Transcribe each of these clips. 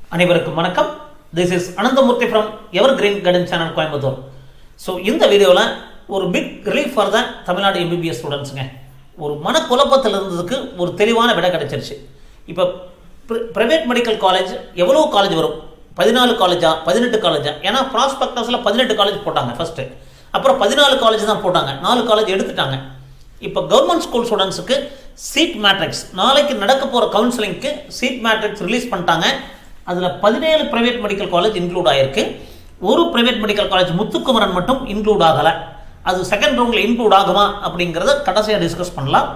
அனைவருக்கும் வணக்கம் this is Ananthamoorthy from evergreen garden channel Coimbatore so இந்த வீடியோவில் ஒரு big relief for the Tamil Nadu MBBS ஸ்டூடெண்ட்ஸுங்க ஒரு மனக்குழப்பத்தில் இருந்ததுக்கு ஒரு தெளிவான விடை கிடைச்சிருச்சு இப்போ ப்ரைவேட் மெடிக்கல் காலேஜ் எவ்வளோ காலேஜ் வரும் பதினாலு காலேஜா பதினெட்டு காலேஜா ஏன்னா ப்ராஸ்பெக்டஸில் பதினெட்டு காலேஜ் போட்டாங்க ஃபர்ஸ்ட்டு அப்புறம் பதினாலு காலேஜ் தான் போட்டாங்க நாலு காலேஜ் எடுத்துட்டாங்க இப்போ கவர்மெண்ட் ஸ்கூல் ஸ்டூடெண்ட்ஸுக்கு சீட் மேட்ரிக்ஸ் நாளைக்கு நடக்க போகிற கவுன்சிலிங்க்கு சீட் மேட்ரிக்ஸ் ரிலீஸ் பண்ணிட்டாங்க அதில் பதினேழு ப்ரைவேட் மெடிக்கல் காலேஜ் இன்க்ளூட் ஆகிருக்கு ஒரு ப்ரைவேட் மெடிக்கல் காலேஜ் முத்துக்குமரன் மட்டும் இன்க்ளூட் ஆகலை அது செகண்ட் ரவுண்டில் இன்க்ளூட் ஆகுமா அப்படிங்கிறத கடைசியாக டிஸ்கஸ் பண்ணலாம்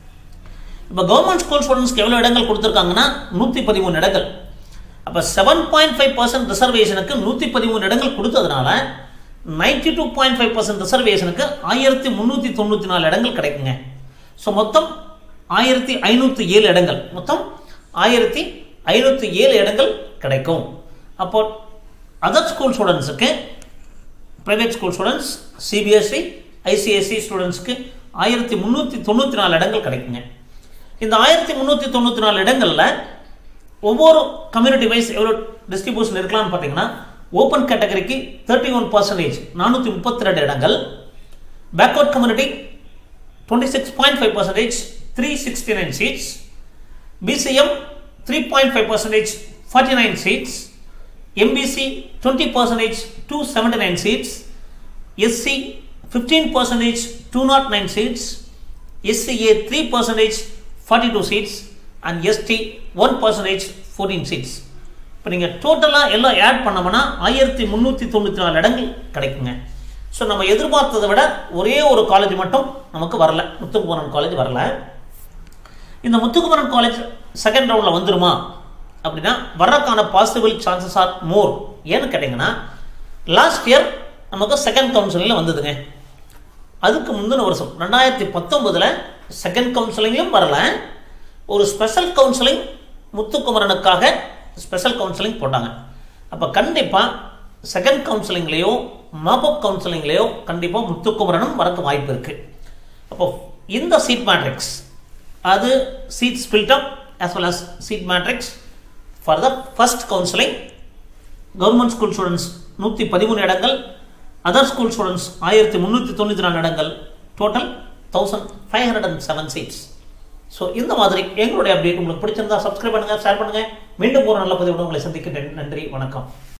இப்போ கவர்மெண்ட் ஸ்கூல் ஸ்டூடெண்ட்ஸ்க்கு எவ்வளோ இடங்கள் கொடுத்துருக்காங்கன்னா நூற்றி பதிமூணு இடங்கள் அப்போ செவன் பாயிண்ட் ஃபைவ் பர்சன்ட் ரிசர்வேஷனுக்கு நூற்றி பதிமூணு இடங்கள் கொடுத்ததுனால ninety two point five percent ரிசர்வேஷனுக்கு ஆயிரத்தி முந்நூற்றி தொண்ணூற்றி நாலு இடங்கள் கிடைக்குங்க ஸோ மொத்தம் ஆயிரத்தி ஐநூற்றி ஏழு இடங்கள் மொத்தம் ஆயிரத்தி ஐநூற்றி ஏழு இடங்கள் கிடைக்கும் அப்போ அதர் ஸ்கூல் ஸ்டூடெண்ட்ஸுக்கு private school students CBSE ICSE ஸ்டூடெண்ட்ஸ்க்கு ஆயிரத்தி முந்நூற்றி தொண்ணூற்றி நாலு இடங்கள் கிடைக்குங்க இந்த ஆயிரத்தி முந்நூற்றி தொண்ணூற்றி நாலு இடங்களில் ஒவ்வொரு கம்யூனிட்டி வைஸ் எவ்வளோ டிஸ்ட்ரிபியூஷன் இருக்கலாம்னு பார்த்தீங்கன்னா ஓப்பன் கேட்டகரிக்கு தேர்ட்டி ஒன் பர்சன்டேஜ் நானூற்றி முப்பத்தி ரெண்டு இடங்கள் backward community twenty six point five percentage three sixty nine seats BCM three point five percentage forty nine seats MBC twenty percentage two seventy nine seats SC fifteen percentage two naught nine seats SCA three percentage forty two seats and ST one percentage fourteen seats இப்போ நீங்கள் டோட்டலாக எல்லாம் add பண்ணோம்னா ஆயிரத்தி முந்நூற்றி தொண்ணூற்றி நாலு இடங்கள் கிடைக்குங்க ஸோ நம்ம எதிர்பார்த்ததை விட ஒரே ஒரு காலேஜ் மட்டும் நமக்கு வரல முத்துக்குமரன் காலேஜ் வரல இந்த முத்துக்குமரன் காலேஜ் செகண்ட் ரவுண்டில் வந்துருமா அப்படின்னா வர்றதுக்கான பாசிபிள் சான்சஸ் ஆர் மோர் ஏன்னு கேட்டிங்கன்னா லாஸ்ட் இயர் நமக்கு செகண்ட் கவுன்சிலிங்கில் வந்ததுங்க அதுக்கு முந்தின வருஷம் ரெண்டாயிரத்தி பத்தொன்பதில் செகண்ட் கவுன்சிலிங்லையும் வரல ஒரு ஸ்பெஷல் கவுன்சிலிங் முத்துக்குமரனுக்காக ஸ்பெஷல் கவுன்சிலிங் போட்டாங்க அப்போ கண்டிப்பாக செகண்ட் கவுன்சிலிங்லேயோ மாப்பப் கவுன்சிலிங்லேயோ கண்டிப்பாக முத்துக்குமரனும் வரக்கு வாய்ப்பு இருக்குது அப்போ இந்த சீட் மேட்ரிக்ஸ் அது seat split up as well as seat matrix for the first counseling government school students நூற்றி பதிமூணு இடங்கள் அதர் ஸ்கூல் ஸ்டூடெண்ட்ஸ் ஆயிரத்தி முந்நூற்றி தொண்ணூற்றி நாலு இடங்கள் total thousand five hundred and seven seats so இந்த மாதிரி எங்களுடைய அப்டேட் உங்களுக்கு பிடிச்சிருந்தா சப்ஸ்கிரைப் பண்ணுங்கள் ஷேர் பண்ணுங்கள் மீண்டும் ஒரு நல்ல பதிவுடன் உங்களை சந்திக்கிறேன் நன்றி வணக்கம்